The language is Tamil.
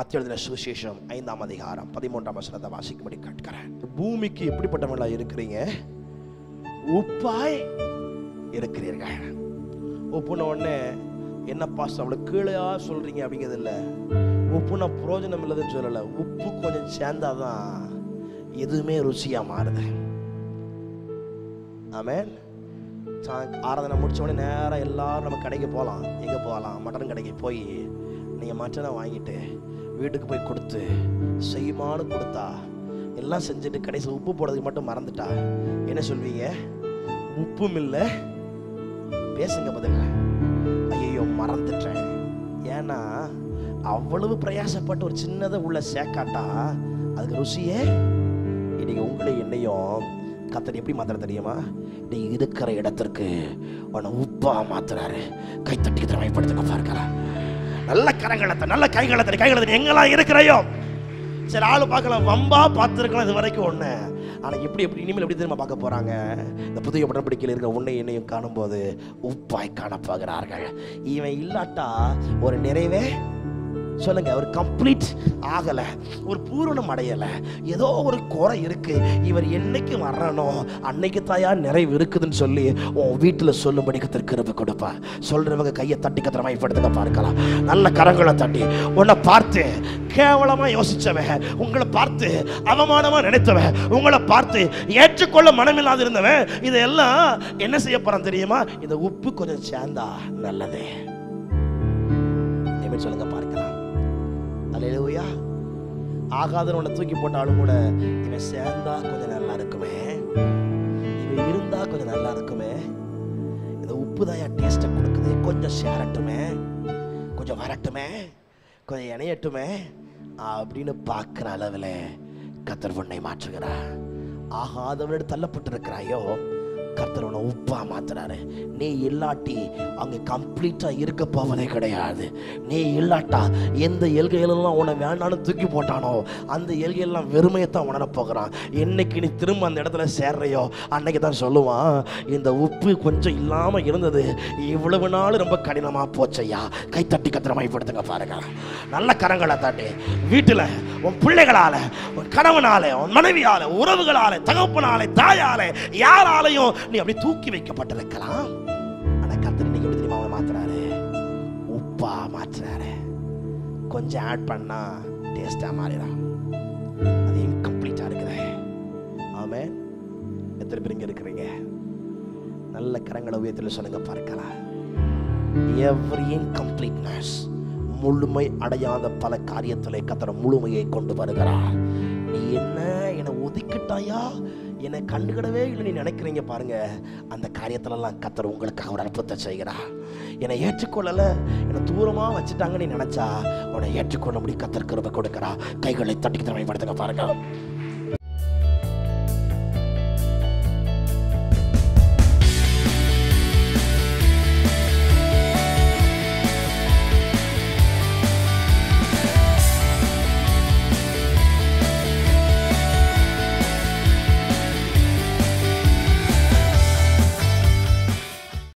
மத்திய எழுதின சுவிசேஷம் ஐந்தாம் அதிகாரம் பதிமூன்றாம் வசனத்தை வாசிக்கும்படி கேட்கிறேன் பூமிக்கு எப்படிப்பட்டவங்களா இருக்கிறீங்க உப்பாய் இருக்கிறீர்கள் உப்புன உடனே என்ன பாஸ் அவ்வளோ கீழையா சொல்றீங்க அப்படிங்கிறது இல்லை உப்புனா புரோஜனம் இல்லைன்னு சொல்லலை உப்பு கொஞ்சம் சேர்ந்தாதான் எதுவுமே ருசியா மாறுது ஆமென் சா- ஆராதனை முடிச்ச உடனே நேராக எல்லாரும் நம்ம கடைக்கு போகலாம் எங்கே போகலாம் மட்டன் கடைக்கு போய் நீங்கள் மட்டனை வாங்கிட்டு வீட்டுக்கு போய் கொடுத்து செய்யுமான்னு கொடுத்தா எல்லாம் செஞ்சுட்டு கடைசியில் உப்பு போடுறதுக்கு மட்டும் மறந்துட்டா என்ன சொல்வீங்க உப்பும் இல்லை பேசுங்க பதில் ஐயோ மறந்துட்டேன் ஏன்னா அவ்வளவு பிரயாசப்பட்டு ஒரு சின்னதை உள்ள சேர்க்காட்டா அதுக்கு ருசியே இன்னைக்கு உங்களை என்னையும் கத்தர் எப்படி மாத்திர தெரியுமா நீ இருக்கிற இடத்திற்கு உன்னை உப்பா மாத்துறாரு கைத்தட்டி திறமைப்படுத்துங்க பார்க்கல நல்ல கரங்களை தட்டி, நல்ல கைகளை தட்டி கைகளை தட்டி எங்கெல்லாம் இருக்கிறையோ சரி ஆளு பார்க்கலாம் வம்பா பார்த்துருக்கலாம் இது வரைக்கும் ஒன்று ஆனால் எப்படி எப்படி இனிமேல் எப்படி தெரியுமா பார்க்க போகிறாங்க இந்த புதிய உடன்படிக்கையில் இருக்க உன்னை என்னையும் காணும்போது உப்பாய் காணப்போகிறார்கள் இவன் இல்லாட்டா ஒரு நிறைவே சொல்லுங்க ஒரு கம்ப்ளீட் ஆகல ஒரு பூரணம் அடையல ஏதோ ஒரு குறை இருக்கு இவர் என்னைக்கு வரணும் அன்னைக்கு தாயா நிறைவு இருக்குதுன்னு சொல்லி உன் வீட்டுல சொல்லும்படி கத்தர் கிருபை கொடுப்பா சொல்றவங்க கையை தட்டி கத்திரமாய்ப்படுத்துக்க பார்க்கலாம் நல்ல கரங்களை தட்டி உன்னை பார்த்து கேவலமா யோசிச்சவன் உங்களை பார்த்து அவமானமா நினைத்தவன் உங்களை பார்த்து ஏற்றுக்கொள்ள மனமில்லாது இருந்தவன் இதெல்லாம் என்ன செய்ய போறான் தெரியுமா இந்த உப்பு கொஞ்சம் சேர்ந்தா நல்லது எப்படி சொல்லுங்க பார்க்கலாம் அல்லேலூயா ஆகாதன்னு உன்னை தூக்கி போட்டாலும் கூட இவன் சேர்ந்தா கொஞ்சம் நல்லா இருக்குமே இவன் இருந்தா கொஞ்சம் நல்லா இருக்குமே இந்த உப்பு தான் டேஸ்ட்டை கொடுக்குது கொஞ்சம் சேரட்டுமே கொஞ்சம் வரட்டுமே கொஞ்சம் இணையட்டுமே அப்படின்னு பார்க்குற அளவில் கத்தர் உன்னை மாற்றுகிறார் ஆகாதவனிடம் தள்ளப்பட்டிருக்கிறாயோ கர்த்தர் உன்னை உப்பா மாத்துறாரு நீ இல்லாட்டி அங்கே கம்ப்ளீட்டா இருக்க போவதே கிடையாது நீ இல்லாட்டா எந்த எல்கைகளெல்லாம் உன்னை வேண்டாம்னு தூக்கி போட்டானோ அந்த எல்கையெல்லாம் வெறுமையை தான் உணர போகிறான் என்னைக்கு நீ திரும்ப அந்த இடத்துல சேர்றையோ அன்னைக்கு தான் சொல்லுவான் இந்த உப்பு கொஞ்சம் இல்லாம இருந்தது இவ்வளவு நாள் ரொம்ப கடினமா போச்சையா கைத்தட்டி கத்திரமாய்ப்படுத்துங்க பாருங்க நல்ல கரங்களை தட்டி வீட்டுல உன் பிள்ளைகளால உன் கணவனால உன் மனைவியால உறவுகளால தகப்பனால தாயால யாராலையும் நீ அப்படி தூக்கி வைக்கப்பட்டிருக்கலாம் ஆனா கர்த்தர் இன்னைக்கு எப்படி தெரியுமா அவனை மாத்துறாரு உப்பா மாத்துறாரு கொஞ்சம் ஆட் பண்ணா டேஸ்டா மாறிடும் அது இன்கம்ப்ளீட்டா இருக்குது ஆமே எத்தனை பேர் இங்க இருக்கிறீங்க நல்ல கரங்களை உயர்த்துல சொல்லுங்க பார்க்கலாம் எவ்ரி இன்கம்ப்ளீட்னஸ் முழுமை அடையாத பல காரியத்திலே கத்தர முழுமையை கொண்டு வருகிறார் நீ என்ன என்னை ஒதுக்கிட்டாயா என்னை கண்டுக்கிடவே இல்லை நீ நினைக்கிறீங்க பாருங்க அந்த காரியத்திலலாம் கத்தர் உங்களுக்காக ஒரு அற்புதத்தை செய்கிறார் என்னை ஏற்றுக்கொள்ளல என்னை தூரமா வச்சுட்டாங்க நீ நினைச்சா உன்னை ஏற்றுக்கொள்ள முடியும் கத்தர் கிருபை கொடுக்கிறா கைகளை தட்டி திறமைப்படுத்துங்க பாருங்க